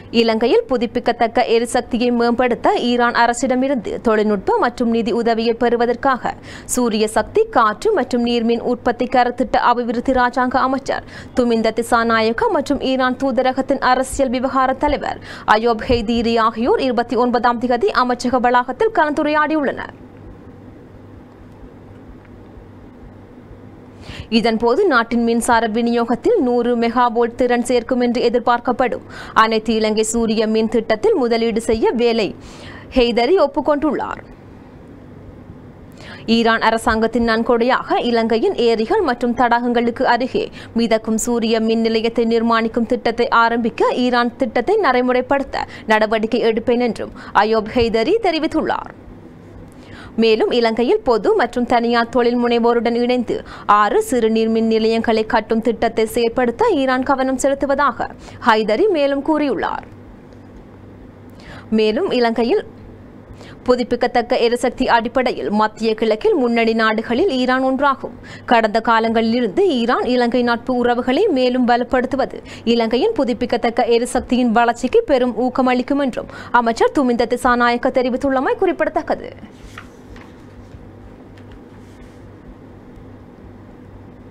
இலங்கையில் புதுப்பிக்கத்தக்க எரிசக்தியை மேம்படுத்த ஈரான் அரசிடமிருந்து தொழில்நுட்ப மற்றும் நிதி உதவியை பெறுவதற்காக சூரிய சக்தி காற்று மற்றும் நீர்மின் உற்பத்தி கருத்திட்ட அபிவிருத்தி ராஜாங்க அமைச்சர் துமிந்த திசாநாயக்க மற்றும் ஈரான் தூதரகத்தின் அரசியல் விவகார தலைவர் அயோப் ஹெய்தீரி ஆகியோர் இருபத்தி ஒன்பதாம் தேதி அமைச்சக வளாகத்தில் கலந்துரையாடியுள்ளனர் இதன்போது நாட்டின் மின்சார விநியோகத்தில் நூறு மெகாவோல்ட் திறன் சேர்க்கும் என்று எதிர்பார்க்கப்படும் அனைத்து இலங்கை சூரிய மின் திட்டத்தில் முதலீடு செய்ய வேலை ஹெய்தரி ஒப்புக்கொண்டுள்ளார் ஈரான் அரசாங்கத்தின் நன்கொடையாக இலங்கையின் ஏரிகள் மற்றும் தடாகங்களுக்கு அருகே மிதக்கும் சூரிய மின் நிலையத்தை நிர்மாணிக்கும் திட்டத்தை ஆரம்பிக்க ஈரான் திட்டத்தை நடைமுறைப்படுத்த நடவடிக்கை எடுப்பேன் என்றும் அயோப் ஹெய்தரி தெரிவித்துள்ளார் மேலும் இலங்கையில் பொது மற்றும் தனியார் தொழில் முனைவோருடன் இணைந்து ஆறு சிறு நீர்மின் நிலையங்களை கட்டும் திட்டத்தை செயற்படுத்த ஈரான் கவனம் செலுத்துவதாக ஹைதரி மேலும் கூறியுள்ளார் மேலும் இலங்கையில் புதுப்பிக்கத்தக்க எரிசக்தி அடிப்படையில் மத்திய கிழக்கில் முன்னணி நாடுகளில் ஈரான் ஒன்றாகும் கடந்த காலங்களிலிருந்து ஈரான் இலங்கை நட்பு உறவுகளை மேலும் பலப்படுத்துவது இலங்கையின் புதுப்பிக்கத்தக்க எரிசக்தியின் வளர்ச்சிக்கு பெரும் ஊக்கமளிக்கும் என்றும் அமைச்சர் துமிந்த திசாநாயக்க தெரிவித்துள்ளமை குறிப்பிடத்தக்கது